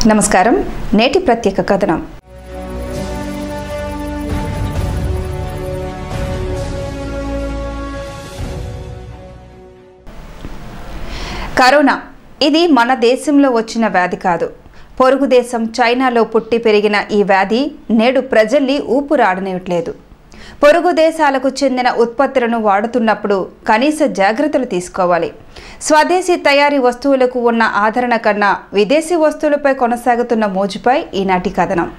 నమస్కారం నేటి ప్రత్యేక కథనం కరోనా ఇది మన దేశంలో వచ్చిన వ్యాధి కాదు పొరుగు దేశం చైనాలో పుట్టి పెరిగిన ఈ వ్యాధి నేడు ప్రజల్ని ఊపిరాడనివ్వట్లేదు పొరుగు దేశాలకు చెందిన ఉత్పత్తులను వాడుతున్నప్పుడు కనీస జాగ్రత్తలు తీసుకోవాలి స్వదేశీ తయారీ వస్తువులకు ఉన్న ఆదరణ కన్నా విదేశీ వస్తువులపై కొనసాగుతున్న మోజుపై ఈనాటి కథనం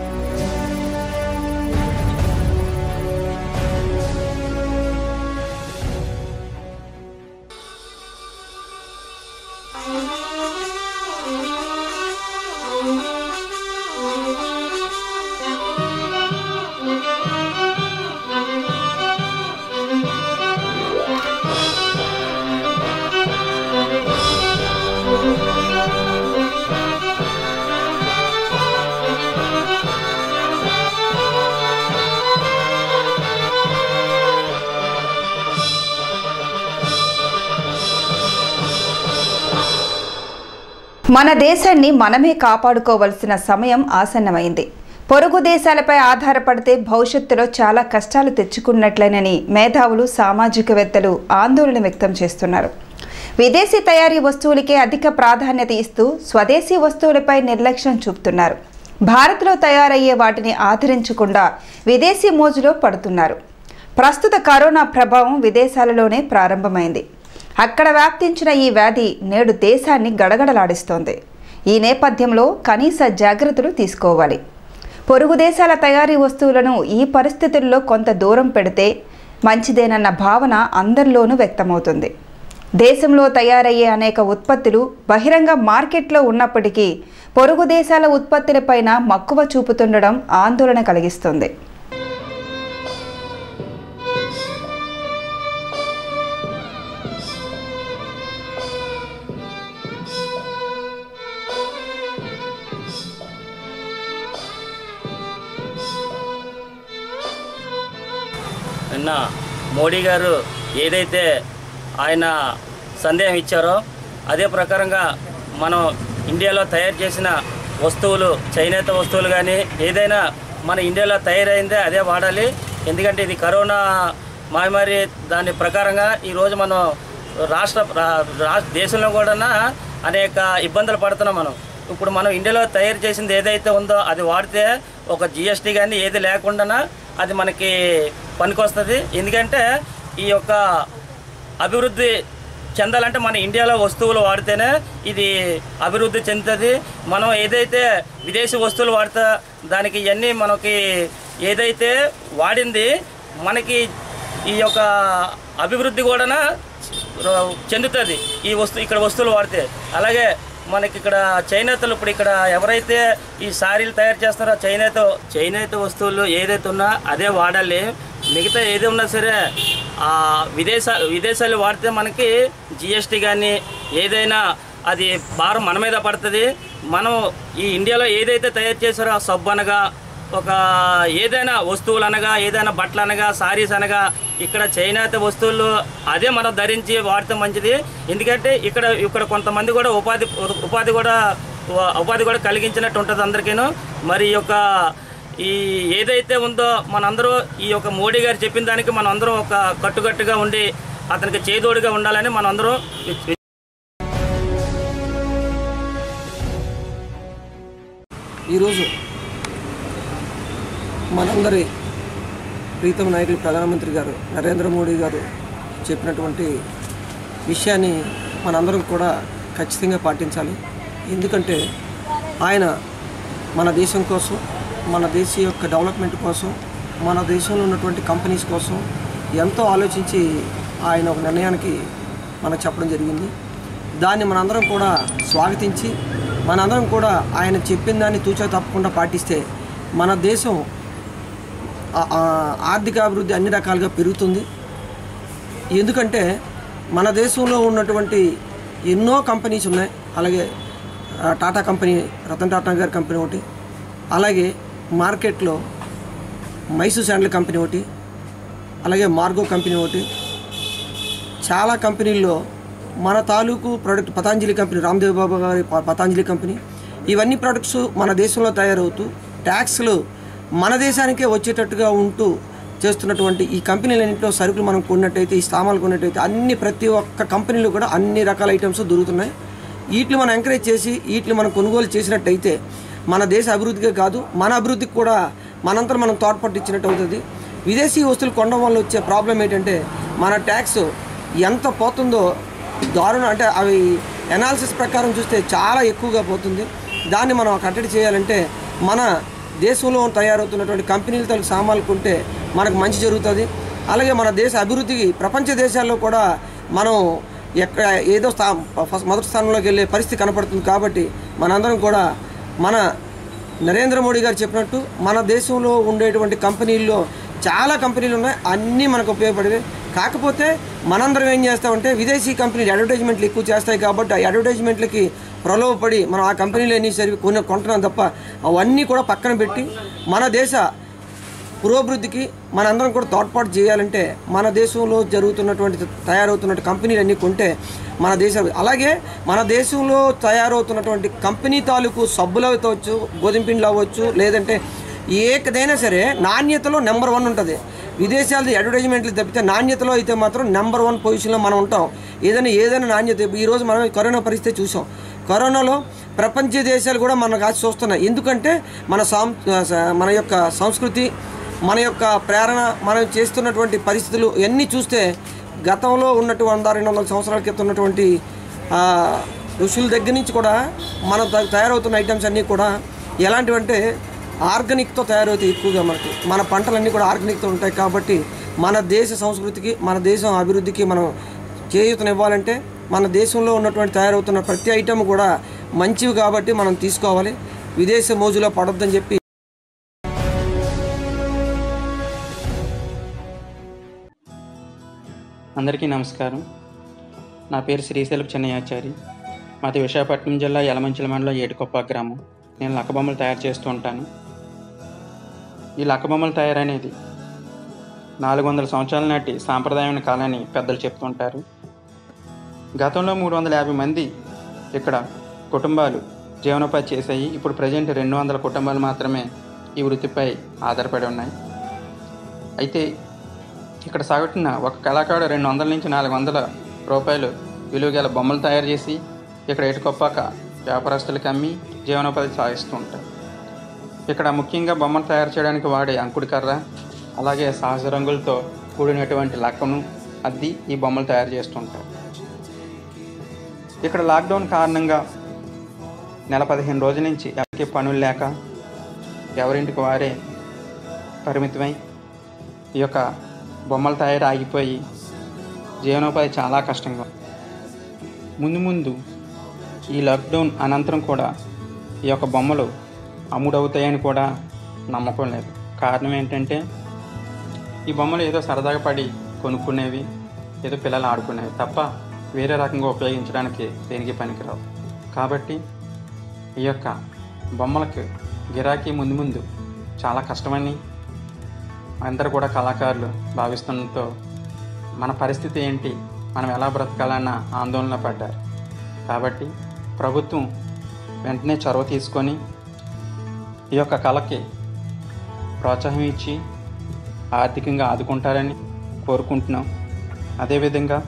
మన దేశాన్ని మనమే కాపాడుకోవలసిన సమయం ఆసన్నమైంది పొరుగు దేశాలపై ఆధారపడితే భవిష్యత్తులో చాలా కష్టాలు తెచ్చుకున్నట్లేనని మేధావులు సామాజికవేత్తలు ఆందోళన వ్యక్తం చేస్తున్నారు విదేశీ తయారీ వస్తువులకే అధిక ప్రాధాన్యత ఇస్తూ స్వదేశీ వస్తువులపై నిర్లక్ష్యం చూపుతున్నారు భారత్లో తయారయ్యే వాటిని ఆదరించకుండా విదేశీ మోజులో పడుతున్నారు ప్రస్తుత కరోనా ప్రభావం విదేశాలలోనే ప్రారంభమైంది అక్కడ వ్యాప్తించిన ఈ వ్యాధి నేడు దేశాన్ని గడగడలాడిస్తోంది ఈ నేపథ్యంలో కనీస జాగ్రత్తలు తీసుకోవాలి పొరుగు దేశాల తయారీ వస్తువులను ఈ పరిస్థితుల్లో కొంత దూరం పెడితే మంచిదేనన్న భావన అందరిలోనూ వ్యక్తమవుతుంది దేశంలో తయారయ్యే అనేక ఉత్పత్తులు బహిరంగ మార్కెట్లో ఉన్నప్పటికీ పొరుగు దేశాల ఉత్పత్తులపైన మక్కువ చూపుతుండడం ఆందోళన కలిగిస్తుంది నిన్న మోడీ గారు ఏదైతే ఆయన సందేహం ఇచ్చారో అదే ప్రకారంగా మనం ఇండియాలో తయారు చేసిన వస్తువులు చేనేత వస్తువులు కానీ ఏదైనా మన ఇండియాలో తయారైందే అదే వాడాలి ఎందుకంటే ఇది కరోనా మహమ్మారి దాని ప్రకారంగా ఈరోజు మనం రాష్ట్ర రా- రా- దేశంలో కూడా అనేక ఇబ్బందులు పడుతున్నాం మనం ఇప్పుడు మనం ఇండియాలో తయారు చేసింది ఏదైతే ఉందో అది వాడితే ఒక జిఎస్టీ కానీ ఏది లేకుండా అది మనకి పనికొస్తుంది ఎందుకంటే ఈ యొక్క అభివృద్ధి చెందాలంటే మన ఇండియాలో వస్తువులు వాడితేనే ఇది అభివృద్ధి చెందుతుంది మనం ఏదైతే విదేశీ వస్తువులు వాడితే దానికి ఇవన్నీ మనకి ఏదైతే వాడింది మనకి ఈ యొక్క అభివృద్ధి కూడా చెందుతుంది ఈ వస్తు ఇక్కడ వస్తువులు వాడితే అలాగే మనకి ఇక్కడ చేనేతలు ఇప్పుడు ఇక్కడ ఎవరైతే ఈ సారీలు తయారు చేస్తారో చేనేత చేనేత వస్తువులు ఏదైతే ఉన్నా అదే వాడాలి మిగతా ఏది ఉన్నా సరే ఆ విదేశ విదేశాలు వాడితే మనకి జిఎస్టీ కానీ ఏదైనా అది భారం మన మీద పడుతుంది మనం ఈ ఇండియాలో ఏదైతే తయారు చేశారో ఆ సబ్బు అనగా ఒక ఏదైనా వస్తువులు అనగా ఏదైనా బట్టలు అనగా సారీస్ అనగా ఇక్కడ చేనేత వస్తువులు అదే మనం ధరించి వాడితే మంచిది ఎందుకంటే ఇక్కడ ఇక్కడ కొంతమంది కూడా ఉపాధి ఉపాధి కూడా ఉపాధి కూడా కలిగించినట్టు ఉంటుంది అందరికీను మరి ఈ యొక్క ఈ ఏదైతే ఉందో మనందరూ ఈ యొక్క మోడీ గారు చెప్పిన దానికి మనం అందరం ఒక కట్టుకట్టుగా ఉండి అతనికి చేదోడుగా ఉండాలని మనందరం ఈరోజు మనందరి ప్రీతం నాయకులు ప్రధానమంత్రి గారు నరేంద్ర మోడీ గారు చెప్పినటువంటి విషయాన్ని మనందరం కూడా ఖచ్చితంగా పాటించాలి ఎందుకంటే ఆయన మన దేశం కోసం మన దేశ యొక్క డెవలప్మెంట్ కోసం మన దేశంలో ఉన్నటువంటి కంపెనీస్ కోసం ఎంతో ఆలోచించి ఆయన ఒక నిర్ణయానికి మనకు చెప్పడం జరిగింది దాన్ని మనందరం కూడా స్వాగతించి మనందరం కూడా ఆయన చెప్పిన దాన్ని తూచా తప్పకుండా పాటిస్తే మన దేశం ఆ- ఆ ఆర్థిక అభివృద్ధి అన్ని రకాలుగా పెరుగుతుంది ఎందుకంటే మన దేశంలో ఉన్నటువంటి ఎన్నో కంపెనీస్ ఉన్నాయి అలాగే ఆ, టాటా కంపెనీ రతన్ టాటా గారి కంపెనీ ఒకటి అలాగే మార్కెట్లో మైసూర్ శాండల్ కంపెనీ ఒకటి అలాగే మార్గో కంపెనీ ఒకటి చాలా కంపెనీల్లో మన తాలూకు ప్రోడక్ట్ పతాంజలి కంపెనీ రామ్దేవ్ బాబా గారి ప- పతాంజలి కంపెనీ ఇవన్నీ ప్రొడక్ట్స్ మన దేశంలో తయారవుతూ ట్యాక్స్లు మన దేశానికే వచ్చేటట్టుగా ఉంటూ చేస్తున్నటువంటి ఈ కంపెనీలన్నింటిలో సరుకులు మనం కొన్నట్టయితే ఈ సామాన్లు కొన్నట్టయితే అన్ని ప్రతి ఒక్క కంపెనీలో కూడా అన్ని రకాల ఐటమ్స్ దొరుకుతున్నాయి వీటిని మనం ఎంకరేజ్ చేసి వీటిని మనం కొనుగోలు చేసినట్టయితే మన దేశ అభివృద్ధికే కాదు మన అభివృద్ధికి కూడా మనంతా మనం తోడ్పట్టు ఇచ్చినట్టు అవుతుంది విదేశీ వస్తువులు కొనడం వల్ల వచ్చే ప్రాబ్లం ఏంటంటే మన ట్యాక్స్ ఎంత పోతుందో దారుణం అంటే అవి ఎనాలిసిస్ ప్రకారం చూస్తే చాలా ఎక్కువగా పోతుంది దాన్ని మనం కట్టడి చేయాలంటే మన దేశంలో తయారవుతున్నటువంటి కంపెనీల తలకు సామాన్లు కొంటే మనకు మంచి జరుగుతుంది అలాగే మన దేశ అభివృద్ధికి ప్రపంచ దేశాల్లో కూడా మనం ఎక్కడ ఏదో స్థా ఫస్ట్ మొదటి స్థానంలోకి వెళ్ళే పరిస్థితి కనపడుతుంది కాబట్టి మనందరం కూడా మన నరేంద్ర మోడీ గారు చెప్పినట్టు మన దేశంలో ఉండేటువంటి కంపెనీల్లో చాలా కంపెనీలు ఉన్నాయి అన్నీ మనకు ఉపయోగపడేవి కాకపోతే మనందరం ఏం చేస్తామంటే విదేశీ కంపెనీలు అడ్వర్టైజ్మెంట్లు ఎక్కువ చేస్తాయి కాబట్టి ఆ అడ్వర్టైజ్మెంట్లకి ప్రలోభపడి మనం ఆ కంపెనీలు ఎన్ని సరి కొన్ని కొంటున్నాం తప్ప అవన్నీ కూడా పక్కన పెట్టి మన దేశ పురోభివృద్ధికి మనందరం కూడా తోడ్పాటు చేయాలంటే మన దేశంలో జరుగుతున్నటువంటి తయారవుతున్న కంపెనీలు అన్నీ కొంటే మన దేశ అలాగే మన దేశంలో తయారవుతున్నటువంటి కంపెనీ తాలూకు సబ్బులు అవ్వచ్చు గోధుమ పిండిలు అవ్వచ్చు లేదంటే ఏకదైనా సరే నాణ్యతలో నెంబర్ వన్ ఉంటుంది విదేశాలది అడ్వర్టైజ్మెంట్లు తప్పితే నాణ్యతలో అయితే మాత్రం నెంబర్ వన్ పొజిషన్లో మనం ఉంటాం ఏదైనా ఏదైనా నాణ్యత ఈరోజు మనం కరోనా పరిస్థితి చూసాం కరోనాలో ప్రపంచ దేశాలు కూడా మన కాసి చూస్తున్నాయి ఎందుకంటే మన సాం మన యొక్క సంస్కృతి మన యొక్క ప్రేరణ మనం చేస్తున్నటువంటి పరిస్థితులు ఇవన్నీ చూస్తే గతంలో ఉన్నట్టు వంద రెండు వందల సంవత్సరాల క్రితం ఉన్నటువంటి ఆ, ఋషుల దగ్గర నుంచి కూడా మన త- తయారవుతున్న ఐటమ్స్ అన్నీ కూడా ఎలాంటివంటే ఆర్గానిక్తో తయారవుతాయి ఎక్కువగా మనకి మన పంటలన్నీ కూడా ఆర్గానిక్తో ఉంటాయి కాబట్టి మన దేశ సంస్కృతికి మన దేశం అభివృద్ధికి మనం చేయూతనివ్వాలంటే మన దేశంలో ఉన్నటువంటి తయారవుతున్న ప్రతి ఐటమ్ కూడా మంచివి కాబట్టి మనం తీసుకోవాలి విదేశ మోజులో పడొద్దని చెప్పి అందరికీ నమస్కారం నా పేరు శ్రీశైలపు చెన్నయాచారి మాది విశాఖపట్నం జిల్లా యలమంచిల మండలం ఏటుకొప్ప గ్రామం నేను లక్కబొమ్మలు తయారు చేస్తూ ఉంటాను ఈ లక్కబొమ్మల తయారు అనేది నాలుగు వందల సంవత్సరాల నాటి సాంప్రదాయమైన కాలాన్ని పెద్దలు చెప్తుంటారు గతంలో మూడు వందల యాభై మంది ఇక్కడ కుటుంబాలు జీవనోపాధి చేశాయి ఇప్పుడు ప్రజెంట్ రెండు వందల కుటుంబాలు మాత్రమే ఈ వృత్తిపై ఆధారపడి ఉన్నాయి అయితే ఇక్కడ సగటున ఒక కళాకారుడు రెండు వందల నుంచి నాలుగు వందల రూపాయలు విలువ గల బొమ్మలు తయారు చేసి ఇక్కడ ఎటుకొప్పాక వ్యాపారస్తులకు అమ్మి జీవనోపాధి సాగిస్తూ ఉంటారు ఇక్కడ ముఖ్యంగా బొమ్మలు తయారు చేయడానికి వాడే అంకుడి కర్ర అలాగే సహజ రంగులతో కూడినటువంటి లక్కను అద్ది ఈ బొమ్మలు తయారు చేస్తుంటారు ఇక్కడ లాక్డౌన్ కారణంగా నెల పదిహేను రోజుల నుంచి ఎవరికి పనులు లేక ఎవరింటికి వారే పరిమితమై ఈ యొక్క బొమ్మల తయారు ఆగిపోయి జీవనోపాధి చాలా కష్టంగా ఉంది. ముందు ముందు ఈ లాక్డౌన్ అనంతరం కూడా ఈ యొక్క బొమ్మలు అమ్ముడవుతాయని కూడా నమ్మకం లేదు కారణం ఏంటంటే ఈ బొమ్మలు ఏదో సరదాగా పడి కొనుక్కునేవి ఏదో పిల్లలు ఆడుకునేవి తప్ప వేరే రకంగా ఉపయోగించడానికి దేనికి పనికిరావు కాబట్టి ఈ యొక్క బొమ్మలకు గిరాకీ ముందు ముందు చాలా కష్టమని అందరూ కూడా కళాకారులు భావిస్తుండటంతో మన పరిస్థితి ఏంటి మనం ఎలా బ్రతకాలన్న ఆందోళన పడ్డారు కాబట్టి ప్రభుత్వం వెంటనే చొరవ తీసుకొని ఈ యొక్క కళకి ప్రోత్సాహం ఇచ్చి ఆర్థికంగా ఆదుకుంటారని కోరుకుంటున్నాం అదేవిధంగా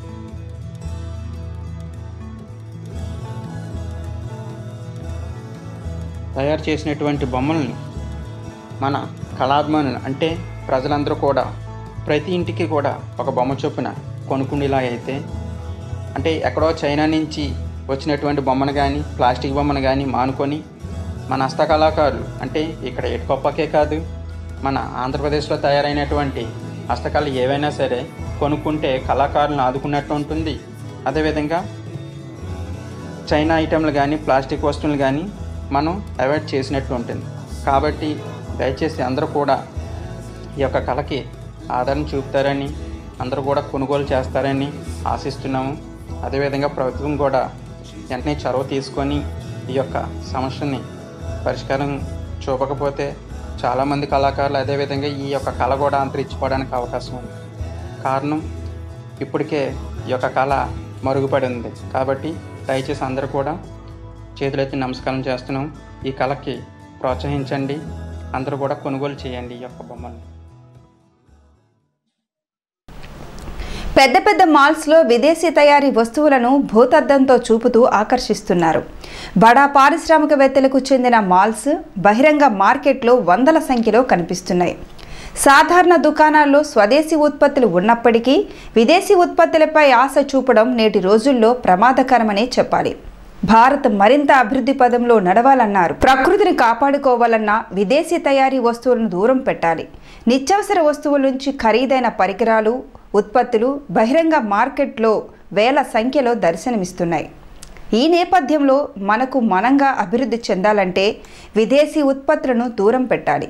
తయారు చేసినటువంటి బొమ్మల్ని మన కళాభిమానులు అంటే ప్రజలందరూ కూడా ప్రతి ఇంటికి కూడా ఒక బొమ్మ చొప్పున కొనుక్కుండేలా అయితే అంటే ఎక్కడో చైనా నుంచి వచ్చినటువంటి బొమ్మను కానీ ప్లాస్టిక్ బొమ్మను కానీ మానుకొని మన హస్తకళాకారులు అంటే ఇక్కడ ఎటుకొప్పకే కాదు మన ఆంధ్రప్రదేశ్లో తయారైనటువంటి హస్తకళలు ఏవైనా సరే కొనుక్కుంటే కళాకారులను ఆదుకున్నట్టు ఉంటుంది అదేవిధంగా చైనా ఐటెంలు కానీ ప్లాస్టిక్ వస్తువులు కానీ మనం అవాయిడ్ చేసినట్టు ఉంటుంది కాబట్టి దయచేసి అందరూ కూడా ఈ యొక్క కళకి ఆదరణ చూపుతారని అందరూ కూడా కొనుగోలు చేస్తారని ఆశిస్తున్నాము అదేవిధంగా ప్రభుత్వం కూడా వెంటనే చొరవ తీసుకొని ఈ యొక్క సమస్యని పరిష్కారం చూపకపోతే చాలామంది కళాకారులు అదేవిధంగా ఈ యొక్క కళ కూడా అంతరించిపోవడానికి అవకాశం ఉంది కారణం ఇప్పటికే ఈ యొక్క కళ మరుగుపడి ఉంది కాబట్టి దయచేసి అందరూ కూడా చేతులెత్తి నమస్కారం చేస్తున్నాం ఈ కళకి ప్రోత్సహించండి అందరూ కూడా కొనుగోలు చేయండి ఈ యొక్క బొమ్మల్ని పెద్ద పెద్ద మాల్స్లో విదేశీ తయారీ వస్తువులను భూతద్దంతో చూపుతూ ఆకర్షిస్తున్నారు బడా పారిశ్రామికవేత్తలకు చెందిన మాల్స్ బహిరంగ మార్కెట్లో వందల సంఖ్యలో కనిపిస్తున్నాయి సాధారణ దుకాణాల్లో స్వదేశీ ఉత్పత్తులు ఉన్నప్పటికీ విదేశీ ఉత్పత్తులపై ఆశ చూపడం నేటి రోజుల్లో ప్రమాదకరమనే చెప్పాలి భారత్ మరింత అభివృద్ధి పదంలో నడవాలన్నారు ప్రకృతిని కాపాడుకోవాలన్నా విదేశీ తయారీ వస్తువులను దూరం పెట్టాలి నిత్యావసర వస్తువుల నుంచి ఖరీదైన పరికరాలు ఉత్పత్తులు బహిరంగ మార్కెట్లో వేల సంఖ్యలో దర్శనమిస్తున్నాయి ఈ నేపథ్యంలో మనకు మనంగా అభివృద్ధి చెందాలంటే విదేశీ ఉత్పత్తులను దూరం పెట్టాలి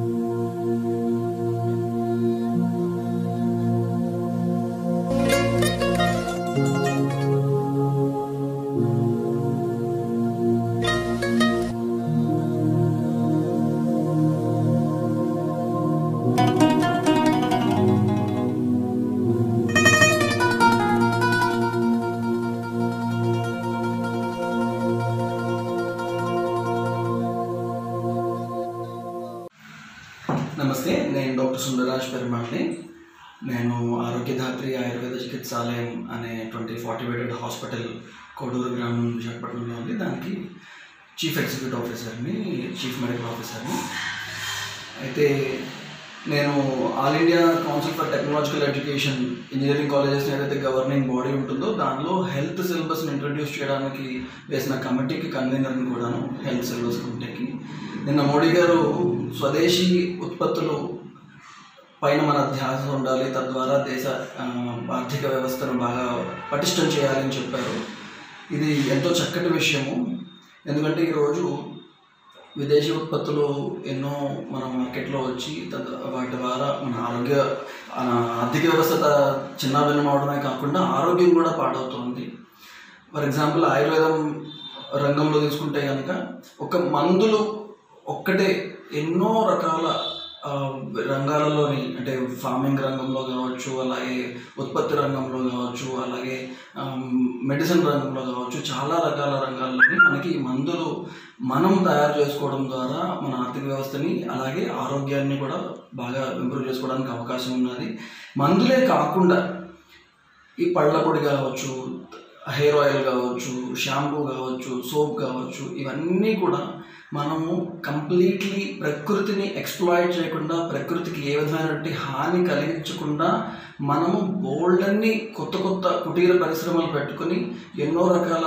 నమస్తే నేను డాక్టర్ సుందరరాజ్ పెరుమాళ్ళని నేను ఆరోగ్యధాత్రి ఆయుర్వేద చికిత్సాలయం అనేటువంటి ఫార్టీ బెడెడ్ హాస్పిటల్ కోడూరు గ్రామం విశాఖపట్నంలో ఉంది దానికి చీఫ్ ఎగ్జిక్యూటివ్ ఆఫీసర్ని చీఫ్ మెడికల్ ఆఫీసర్ని అయితే నేను all India council for technological education engineering colleges ఏదైతే గవర్నింగ్ బాడీ ఉంటుందో దానిలో హెల్త్ సిలబస్ని ఇంట్రడ్యూస్ చేయడానికి వేసిన కమిటీకి కన్వీనర్ని కూడాను హెల్త్ సిలబస్ కమిటీకి నిన్న మోడీ గారు స్వదేశీ ఉత్పత్తులు పైన మన ధ్యాస ఉండాలి తద్వారా దేశ ఆ, ఆర్థిక వ్యవస్థను బాగా పటిష్టం చేయాలని చెప్పారు ఇది ఎంతో చక్కటి విషయము ఎందుకంటే ఈరోజు విదేశీ ఉత్పత్తులు ఎన్నో మన మార్కెట్లో వచ్చి తద్ వాటి ద్వారా మన ఆరోగ్య మన ఆర్థిక వ్యవస్థ త- చిన్నాభిన్నం అవడమే కాకుండా ఆరోగ్యం కూడా పాడవుతుంది ఫర్ ఎగ్జాంపుల్ ఆయుర్వేదం రంగంలో తీసుకుంటే కనుక ఒక మందులు ఒక్కటే ఎన్నో రకాల ఆ, రంగాలలోని అంటే ఫార్మింగ్ రంగంలో కావచ్చు అలాగే ఉత్పత్తి రంగంలో కావచ్చు అలాగే మెడిసిన్ రంగంలో కావచ్చు చాలా రకాల రంగాల్లోని మనకి ఈ మందులు మనం తయారు చేసుకోవడం ద్వారా మన ఆర్థిక వ్యవస్థని అలాగే ఆరోగ్యాన్ని కూడా బాగా ఇంప్రూవ్ చేసుకోవడానికి అవకాశం ఉన్నది మందులే కాకుండా ఈ పళ్ళ పొడి కావచ్చు హెయిర్ ఆయిల్ కావచ్చు షాంపూ కావచ్చు సోప్ కావచ్చు ఇవన్నీ కూడా మనము కంప్లీట్లీ ప్రకృతిని ఎక్స్ప్లాయిట్ చేయకుండా ప్రకృతికి ఏ విధమైనటువంటి హాని కలిగించకుండా మనము బోల్డ్ అన్ని కొత్త కొత్త కుటీర పరిశ్రమలు పెట్టుకొని ఎన్నో రకాల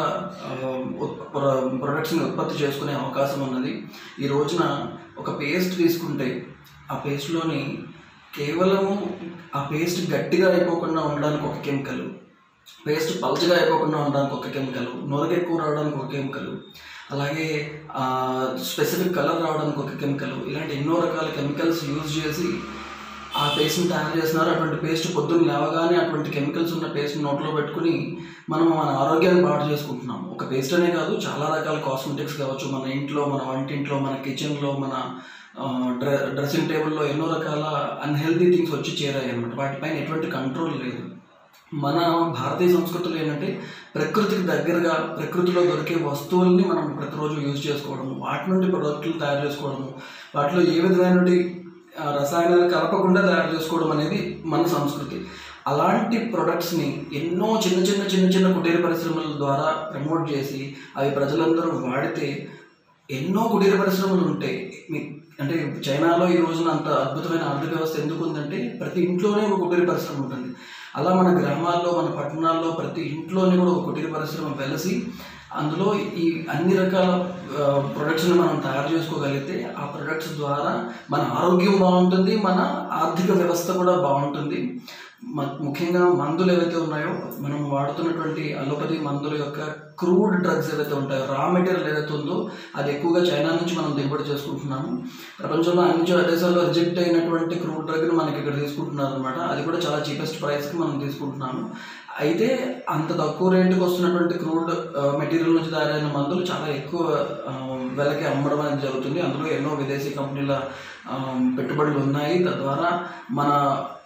ప్రొడక్ట్స్ని ఉత్పత్తి చేసుకునే అవకాశం ఉన్నది ఈ రోజున ఒక పేస్ట్ తీసుకుంటే ఆ పేస్ట్లోని కేవలము ఆ పేస్ట్ గట్టిగా అయిపోకుండా ఉండడానికి ఒక కెమికల్ పేస్ట్ పల్చగా అయిపోకుండా ఉండడానికి ఒక కెమికల్ నొరగ ఎక్కువ రావడానికి ఒక కెమికల్ అలాగే స్పెసిఫిక్ కలర్ రావడానికి ఒక కెమికల్ ఇలాంటి ఎన్నో రకాల కెమికల్స్ యూజ్ చేసి ఆ పేస్ట్ని తయారు చేస్తున్నారు అటువంటి పేస్ట్ పొద్దున్న లేవగానే అటువంటి కెమికల్స్ ఉన్న పేస్ట్ నోట్లో పెట్టుకుని మనం మన ఆరోగ్యాన్ని పాడు చేసుకుంటున్నాం ఒక పేస్ట్ అనే కాదు చాలా రకాల కాస్మెటిక్స్ కావచ్చు మన ఇంట్లో మన వంటింట్లో మన కిచెన్లో మన ఆ, డ్రె డ్రెస్సింగ్ టేబుల్లో ఎన్నో రకాల అన్హెల్దీ థింగ్స్ వచ్చి చేరాయి అనమాట వాటిపైన ఎటువంటి కంట్రోల్ లేదు మన భారతీయ సంస్కృతిలో ఏంటంటే ప్రకృతికి దగ్గరగా ప్రకృతిలో దొరికే వస్తువుల్ని మనం ప్రతిరోజు యూజ్ చేసుకోవడము వాటి నుండి ప్రొడక్టులు తయారు చేసుకోవడము వాటిలో ఏ విధమైనటువంటి ఆ, రసాయనాలు కలపకుండా తయారు చేసుకోవడం అనేది మన సంస్కృతి అలాంటి ప్రొడక్ట్స్ని ఎన్నో చిన్న చిన్న చిన్న చిన్న కుటీర పరిశ్రమల ద్వారా ప్రమోట్ చేసి అవి ప్రజలందరూ వాడితే ఎన్నో కుటీర పరిశ్రమలు ఉంటాయి మీ- అంటే చైనాలో ఈ రోజున అంత అద్భుతమైన ఆర్థిక వ్యవస్థ ఎందుకు ఉందంటే ప్రతి ఇంట్లోనే ఒక కుటీర పరిశ్రమ ఉంటుంది అలా మన గ్రామాల్లో మన పట్టణాల్లో ప్రతి ఇంట్లోనే కూడా ఒక కుటీర పరిశ్రమ వెలసి అందులో ఈ అన్ని రకాల ప్రొడక్ట్స్ని మనం తయారు చేసుకోగలిగితే ఆ ప్రొడక్ట్స్ ద్వారా మన ఆరోగ్యం బాగుంటుంది మన ఆర్థిక వ్యవస్థ కూడా బాగుంటుంది మ- ముఖ్యంగా మందులు ఏవైతే ఉన్నాయో మనం వాడుతున్నటువంటి అలోపతి మందుల యొక్క క్రూడ్ డ్రగ్స్ ఏవైతే ఉంటాయో రా మెటీరియల్ ఏదైతే ఉందో అది ఎక్కువగా చైనా నుంచి మనం దిగుబడి చేసుకుంటున్నాము ప్రపంచంలో అన్ని చో- దేశాల్లో రిజెక్ట్ అయినటువంటి క్రూడ్ డ్రగ్ని మనకి ఇక్కడ తీసుకుంటున్నారు అనమాట అది కూడా చాలా చీపెస్ట్ ప్రైస్కి మనం తీసుకుంటున్నాము అయితే అంత తక్కువ రేటుకి వస్తున్నటువంటి క్రూడ్ మెటీరియల్ నుంచి తయారైన మందులు చాలా ఎక్కువ ఆ, వెలకి అమ్మడం అనేది జరుగుతుంది అందులో ఎన్నో విదేశీ కంపెనీల ఆ, పెట్టుబడులు ఉన్నాయి తద్వారా మన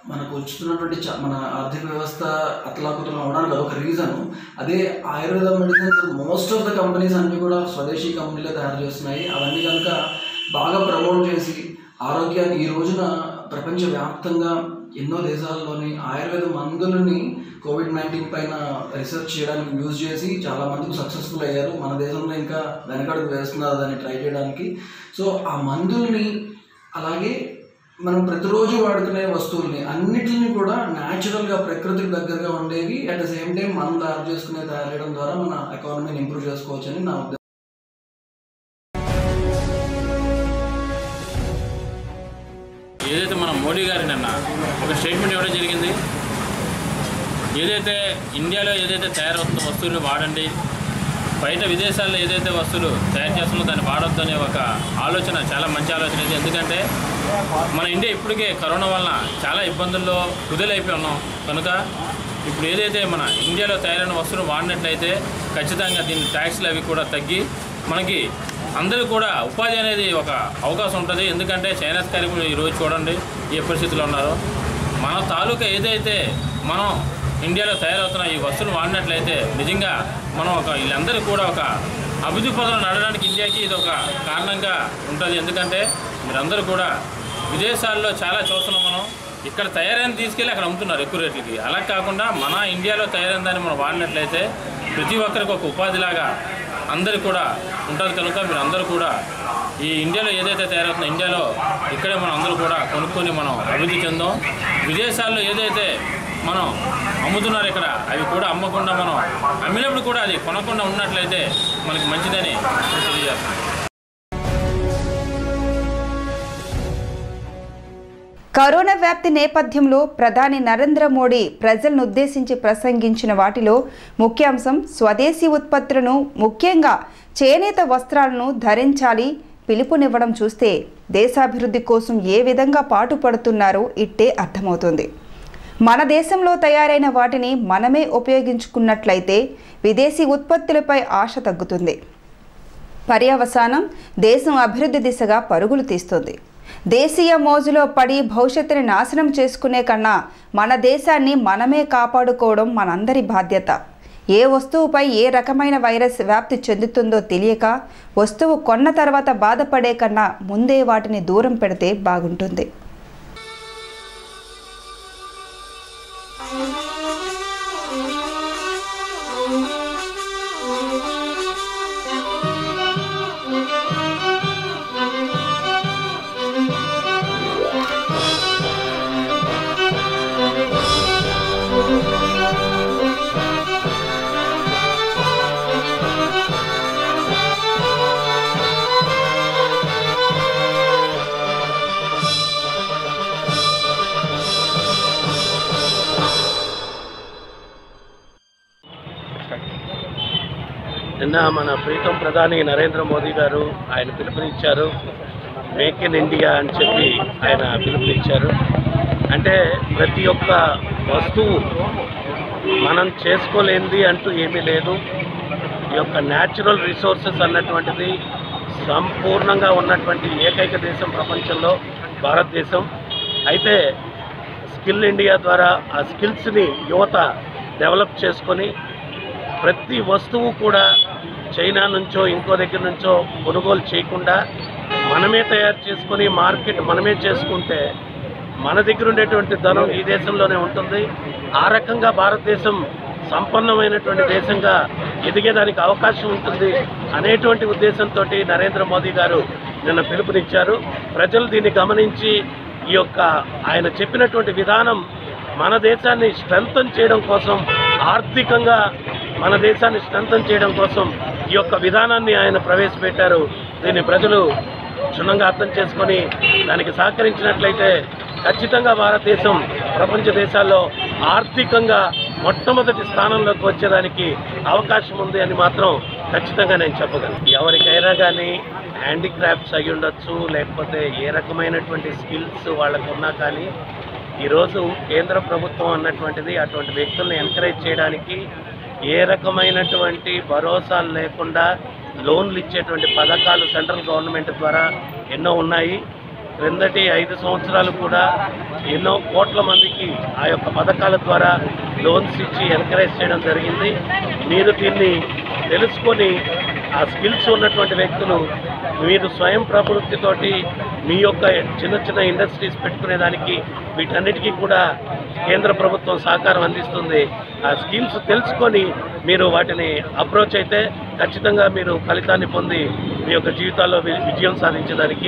మనకు వచ్చుతున్నటువంటి చ- మన ఆర్థిక వ్యవస్థ అతలాకుతలం అవడానికి అదొక రీజన్ అదే ఆయుర్వేద medicines most of the companies అన్ని కూడా స్వదేశీ కంపెనీలే తయారు చేస్తున్నాయి అవన్నీ కనుక బాగా ప్రమోట్ చేసి ఆరోగ్యాన్ని ఈ రోజున ప్రపంచవ్యాప్తంగా ఎన్నో దేశాల్లోని ఆయుర్వేద మందులని కోవిడ్ నైన్టీన్ పైన రీసెర్చ్ చేయడానికి యూజ్ చేసి చాలా మందికి సక్సెస్ఫుల్ అయ్యారు మన దేశంలో ఇంకా వెనకడుగు వేస్తున్నారు దాన్ని ట్రై చేయడానికి సో ఆ మందుల్ని అలాగే మనం ప్రతిరోజు వాడుకునే వస్తువుల్ని అన్నిటిని కూడా న్యాచురల్గా ప్రకృతికి దగ్గరగా ఉండేవి అట్ ద సేమ్ టైం మనం తయారు చేసుకునే తయారు చేయడం ద్వారా మన ఎకానమీని ఇంప్రూవ్ చేసుకోవచ్చు అని నా ఉద్దేశం ఏదైతే మన మోడీ గారి నిన్న ఒక స్టేట్మెంట్ ఇవ్వడం జరిగింది ఏదైతే ఇండియాలో ఏదైతే తయారవుతున్న వస్తువులు వాడండి బయట విదేశాల్లో ఏదైతే వస్తువులు తయారు చేస్తుందో దాన్ని వాడొద్దు అనే ఒక ఆలోచన చాలా మంచి ఆలోచన ఇది ఎందుకంటే మన ఇండియా ఇప్పటికే కరోనా వలన చాలా ఇబ్బందుల్లో కుదులైపోయి ఉన్నాం కనుక ఇప్పుడు ఏదైతే మన ఇండియాలో తయారైన వస్తువులు వాడినట్లయితే ఖచ్చితంగా దీని ట్యాక్స్లు అవి కూడా తగ్గి మనకి అందరూ కూడా ఉపాధి అనేది ఒక అవకాశం ఉంటుంది ఎందుకంటే చైనాస్ కార్మికులు ఈరోజు చూడండి ఏ పరిస్థితిలో ఉన్నారో మన తాలూకా ఏదైతే మనం ఇండియాలో తయారవుతున్న ఈ వస్తువులు వాడినట్లయితే నిజంగా మనం ఒక వీళ్ళందరూ కూడా ఒక అభివృద్ధి పదంలో నడవడానికి ఇండియాకి ఇది ఒక కారణంగా ఉంటుంది ఎందుకంటే మీరందరూ కూడా విదేశాల్లో చాలా చూస్తున్నాం మనం ఇక్కడ తయారైన తీసుకెళ్ళి అక్కడ అమ్ముతున్నారు ఎక్కువ రేట్లకి అలా కాకుండా మన ఇండియాలో తయారైన దాన్ని మనం వాడినట్లయితే ప్రతి ఒక్కరికి ఒక ఉపాధిలాగా అందరు కూడా ఉంటుంది కనుక మీరు అందరూ కూడా ఈ ఇండియాలో ఏదైతే తయారవుతుందో ఇండియాలో ఇక్కడే మనం అందరూ కూడా కొనుక్కొని మనం అభివృద్ధి చెందాం విదేశాల్లో ఏదైతే మనం అమ్ముతున్నారు ఇక్కడ అవి కూడా అమ్మకుండా మనం అమ్మినప్పుడు కూడా అది కొనకుండా ఉన్నట్లయితే మనకి మంచిదని తెలియజేస్తాం కరోనా వ్యాప్తి నేపథ్యంలో ప్రధాని నరేంద్ర మోడీ ప్రజలను ఉద్దేశించి ప్రసంగించిన వాటిలో ముఖ్యాంశం స్వదేశీ ఉత్పత్తులను ముఖ్యంగా చేనేత వస్త్రాలను ధరించాలి పిలుపునివ్వడం చూస్తే దేశాభివృద్ధి కోసం ఏ విధంగా పాటుపడుతున్నారో ఇట్టే అర్థమవుతుంది మన దేశంలో తయారైన వాటిని మనమే ఉపయోగించుకున్నట్లయితే విదేశీ ఉత్పత్తులపై ఆశ తగ్గుతుంది పర్యవసానం దేశం అభివృద్ధి దిశగా పరుగులు తీస్తుంది దేశీయ మోజులో పడి భవిష్యత్తుని నాశనం చేసుకునే కన్నా మన దేశాన్ని మనమే కాపాడుకోవడం మనందరి బాధ్యత ఏ వస్తువుపై ఏ రకమైన వైరస్ వ్యాప్తి చెందుతుందో తెలియక వస్తువు కొన్న తర్వాత బాధపడే కన్నా ముందే వాటిని దూరం పెడితే బాగుంటుంది నిన్న మన ప్రీతం ప్రధాని నరేంద్ర మోదీ గారు ఆయన పిలుపునిచ్చారు మేక్ ఇన్ ఇండియా అని చెప్పి ఆయన పిలుపునిచ్చారు అంటే ప్రతి ఒక్క వస్తువు మనం చేసుకోలేనిది అంటూ ఏమీ లేదు ఈ యొక్క న్యాచురల్ రిసోర్సెస్ అన్నటువంటిది సంపూర్ణంగా ఉన్నటువంటి ఏకైక దేశం ప్రపంచంలో భారతదేశం అయితే స్కిల్ ఇండియా ద్వారా ఆ స్కిల్స్ని యువత డెవలప్ చేసుకొని ప్రతి వస్తువు కూడా చైనా నుంచో ఇంకో దగ్గర నుంచో కొనుగోలు చేయకుండా మనమే తయారు చేసుకొని మార్కెట్ మనమే చేసుకుంటే మన దగ్గర ఉండేటువంటి ధనం ఈ దేశంలోనే ఉంటుంది ఆ రకంగా భారతదేశం సంపన్నమైనటువంటి దేశంగా ఎదిగేదానికి అవకాశం ఉంటుంది అనేటువంటి ఉద్దేశంతో నరేంద్ర మోదీ గారు నిన్న పిలుపునిచ్చారు ప్రజలు దీన్ని గమనించి ఈ యొక్క ఆయన చెప్పినటువంటి విధానం మన దేశాన్ని స్ట్రెంగ్తన్ చేయడం కోసం ఆర్థికంగా మన దేశాన్ని స్ట్రెంగ్తన్ చేయడం కోసం ఈ యొక్క విధానాన్ని ఆయన ప్రవేశపెట్టారు దీన్ని ప్రజలు క్షుణ్ణంగా అర్థం చేసుకొని దానికి సహకరించినట్లయితే ఖచ్చితంగా భారతదేశం ప్రపంచ దేశాల్లో ఆర్థికంగా మొట్టమొదటి స్థానంలోకి వచ్చేదానికి అవకాశం ఉంది అని మాత్రం ఖచ్చితంగా నేను చెప్పగలను ఎవరికైనా కానీ హ్యాండిక్రాఫ్ట్స్ అయి ఉండొచ్చు లేకపోతే ఏ రకమైనటువంటి స్కిల్స్ వాళ్ళకు ఉన్నా కానీ ఈరోజు కేంద్ర ప్రభుత్వం అన్నటువంటిది అటువంటి వ్యక్తుల్ని ఎంకరేజ్ చేయడానికి ఏ రకమైనటువంటి భరోసాలు లేకుండా లోన్లు ఇచ్చేటువంటి పథకాలు సెంట్రల్ గవర్నమెంట్ ద్వారా ఎన్నో ఉన్నాయి క్రిందటి ఐదు సంవత్సరాలు కూడా ఎన్నో కోట్ల మందికి ఆ యొక్క పథకాల ద్వారా లోన్స్ ఇచ్చి ఎంకరేజ్ చేయడం జరిగింది మీరు దీన్ని తెలుసుకొని ఆ స్కిల్స్ ఉన్నటువంటి వ్యక్తులు మీరు స్వయం ప్రవృత్తితోటి మీ యొక్క చిన్న చిన్న ఇండస్ట్రీస్ పెట్టుకునే దానికి వీటన్నిటికీ కూడా కేంద్ర ప్రభుత్వం సహకారం అందిస్తుంది ఆ స్కీమ్స్ తెలుసుకొని మీరు వాటిని అప్రోచ్ అయితే ఖచ్చితంగా మీరు ఫలితాన్ని పొంది మీ యొక్క జీవితాల్లో వి- విజయం సాధించడానికి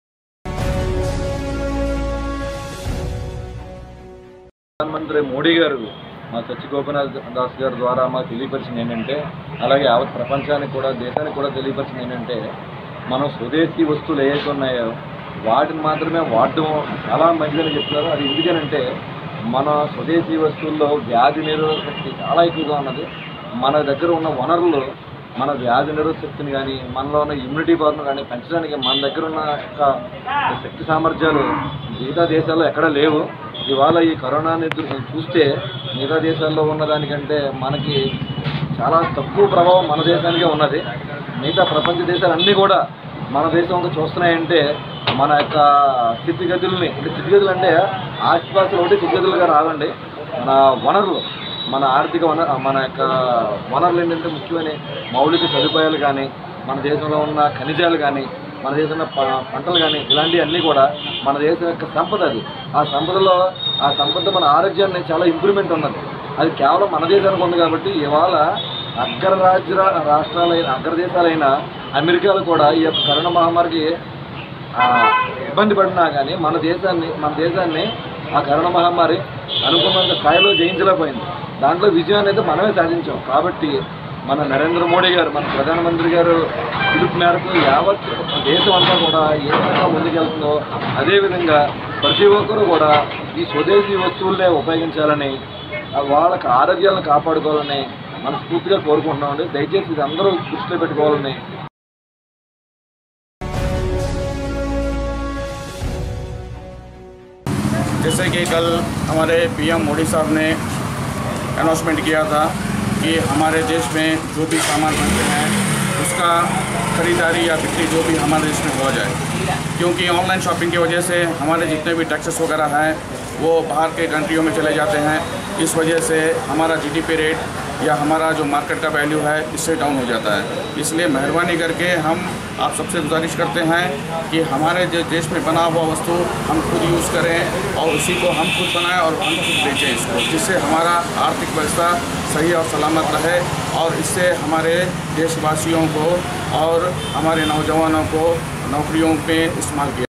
ప్రధానమంత్రి మోడీ గారు మా సచ్చి గోపీనాథ్ దాస్ గారి ద్వారా మాకు తెలియపరిచింది ఏంటంటే అలాగే యావత్ ప్రపంచానికి కూడా దేశానికి కూడా తెలియపరిచింది ఏంటంటే మనం స్వదేశీ వస్తువులు ఏవైతే ఉన్నాయో వాటిని మాత్రమే వాడడం చాలా మంచిదని చెప్తున్నారు అది ఎందుకనంటే మన స్వదేశీ వస్తువుల్లో వ్యాధి నిరోధక శక్తి చాలా ఎక్కువగా ఉన్నది మన దగ్గర ఉన్న వనరులు మన వ్యాధి నిరోధక శక్తిని కానీ మనలో ఉన్న ఇమ్యూనిటీ పవర్ను కానీ పెంచడానికి మన దగ్గర ఉన్న యొక్క శక్తి సామర్థ్యాలు మిగతా దేశాల్లో ఎక్కడా లేవు ఇవాళ ఈ కరోనాని దృ- చూస్తే మిగతా దేశాల్లో ఉన్నదానికంటే మనకి చాలా తక్కువ ప్రభావం మన దేశానికే ఉన్నది మిగతా ప్రపంచ దేశాలన్నీ కూడా మన దేశంలో చూస్తున్నాయంటే మన యొక్క స్థితిగతుల్ని అంటే స్థితిగతులు అంటే ఆస్తిపాస్తులు ఒకటి స్థితిగతులుగా రావండి మన వనరులు మన ఆర్థిక వన మన యొక్క వనరులు ఏంటంటే ముఖ్యమైన మౌలిక సదుపాయాలు కానీ మన దేశంలో ఉన్న ఖనిజాలు కానీ మన దేశంలో ప- పంటలు కానీ ఇలాంటివన్నీ కూడా మన దేశం యొక్క సంపద అది ఆ సంపదలో ఆ సంపద మన ఆరోగ్యాన్ని చాలా ఇంప్రూవ్మెంట్ ఉన్నది అది కేవలం మన దేశానికి ఉంది కాబట్టి ఇవాళ అగ్రరాజ్య రాష్ట్రాలైన అగ్రదేశాలైన అమెరికాలో కూడా ఈ యొక్క కరోనా మహమ్మారికి ఆ, ఇబ్బంది పడినా కానీ మన దేశాన్ని మన దేశాన్ని ఆ కరోనా మహమ్మారి అనుకున్నంత స్థాయిలో జయించలేకపోయింది దాంట్లో విజయాన్ని అయితే మనమే సాధించాం కాబట్టి మన నరేంద్ర మోడీ గారు మన ప్రధానమంత్రి గారు పిలుపు మేరకు యావత్ దేశం అంతా కూడా ఏ విధంగా ముందుకెళ్తుందో అదేవిధంగా ప్రతి ఒక్కరూ కూడా ఈ స్వదేశీ వస్తువులనే ఉపయోగించాలని ఆ వాళ్ళకి ఆరోగ్యాలను కాపాడుకోవాలని మనస్ఫూర్తిగా కోరుకుంటున్నామండి దయచేసి ఇది అందరూ దృష్టిలో పెట్టుకోవాలని जैसे कि कल हमारे पीएम मोदी साहब ने अनाउंसमेंट किया था कि हमारे देश में जो भी सामान बनते हैं उसका खरीदारी या बिक्री जो भी हमारे देश में हो जाए क्योंकि ऑनलाइन शॉपिंग की वजह से हमारे जितने भी टैक्सेस वगैरह हैं वो बाहर के कंट्रियों में चले जाते हैं इस वजह से हमारा जीडीपी रेट या हमारा जो मार्केट का वैल्यू है इससे डाउन हो जाता है इसलिए मेहरबानी करके हम आप सबसे गुजारिश करते हैं कि हमारे जो देश में बना हुआ वस्तु हम खुद यूज़ करें और उसी को हम खुद बनाएं और हम खुद बेचें इसको जिससे हमारा आर्थिक व्यवस्था सही और सलामत रहे और इससे हमारे देशवासियों को और हमारे नौजवानों को नौकरियों पे इस्तेमाल किया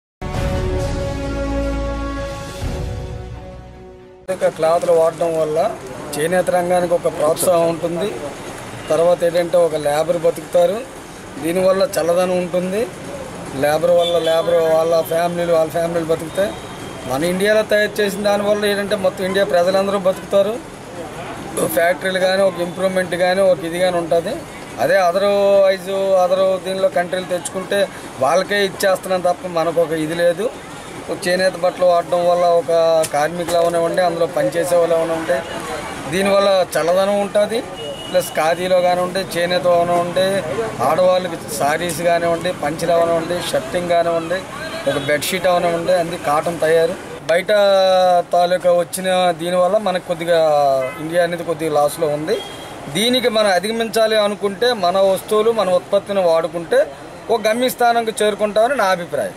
యొక్క క్లాత్లు వాడడం వల్ల చేనేత రంగానికి ఒక ప్రోత్సాహం ఉంటుంది తర్వాత ఏంటంటే ఒక లేబర్ బతుకుతారు దీనివల్ల చల్లదనం ఉంటుంది లేబర్ వల్ల లేబర్ వాళ్ళ ఫ్యామిలీలు వాళ్ళ ఫ్యామిలీలు బతుకుతాయి మన ఇండియాలో తయారు చేసిన దానివల్ల ఏంటంటే మొత్తం ఇండియా ప్రజలందరూ బతుకుతారు ఫ్యాక్టరీలు కానీ ఒక ఇంప్రూవ్మెంట్ కానీ ఒక ఇది కానీ ఉంటుంది అదే అదర్ వైజ్ అదర్ దీనిలో కంట్రీలు తెచ్చుకుంటే వాళ్ళకే ఇచ్చేస్తున్నాం తప్ప మనకు ఒక ఇది లేదు ఒక చేనేత బట్టలు వాడడం వల్ల ఒక కార్మికులు అవనివ్వండి అందులో పనిచేసే వాళ్ళు అవనివ్వండి దీనివల్ల చల్లదనం ఉంటుంది ప్లస్ ఖాదీలో కానివ్వండి చేనేత అవనివ్వండి ఆడవాళ్ళకి సారీస్ కానివ్వండి పంచలు అవనివ్వండి షర్టింగ్ కానివ్వండి ఒక బెడ్షీట్ అవనివ్వండి అన్ని కాటన్ తయారు బయట తాలూకా వచ్చిన దీనివల్ల మనకు కొద్దిగా ఇండియా అనేది కొద్దిగా లాస్లో ఉంది దీనికి మనం అధిగమించాలి అనుకుంటే మన వస్తువులు మన ఉత్పత్తిని వాడుకుంటే ఒక గమ్యస్థానంకి చేరుకుంటామని నా అభిప్రాయం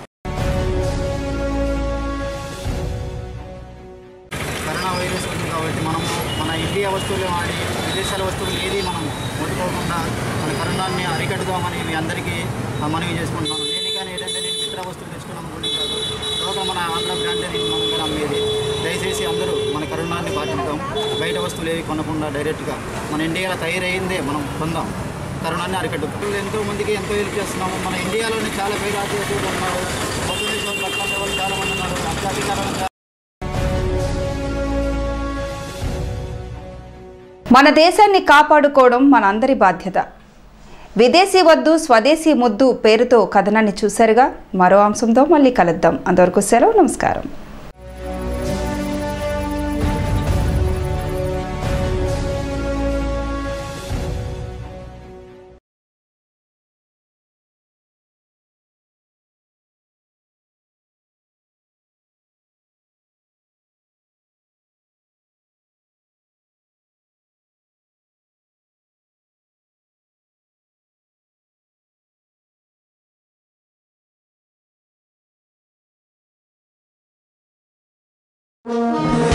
కరోనా వైరస్ ఉంది కాబట్టి మనము మన ఇండియా వస్తువులు వాడి విదేశాల వస్తువులు ఏది మనం ముట్టుకోకుండా మన కరోనాని అరికట్టుదామని మీ అందరికీ ఆ మనవి చేసుకుంటున్నాను నేను కానీ ఏంటంటే నేను మిత్ర వస్తువులు తెచ్చుకున్నాం కూడా కాదు లోక మన ఆంధ్ర బ్రాండ్ నేను మనం కూడా అమ్మేది దయచేసి అందరూ మన కరోనాన్ని పాటిద్దాం బయట వస్తువులు ఏవి కొనకుండా డైరెక్ట్గా మన ఇండియాలో తయారైందే మనం పొందాం కరోనాన్ని అరికట్టుతాం ఎంతో మందికి ఎంతో హెల్ప్ చేస్తున్నాము మన ఇండియాలోనే చాలా పేరు ఆదివాసులు ఉన్నారు మొత్తం పట్టాల వాళ్ళు చాలా మంది ఉన్నారు అత్యాధికారంగా మన దేశాన్ని కాపాడుకోవడం మనందరి బాధ్యత విదేశీ వద్దు స్వదేశీ ముద్దు పేరుతో కథనాన్ని చూశారుగా మరో అంశంతో మళ్ళీ కలుద్దాం అంతవరకు సెలవు నమస్కారం Thank you.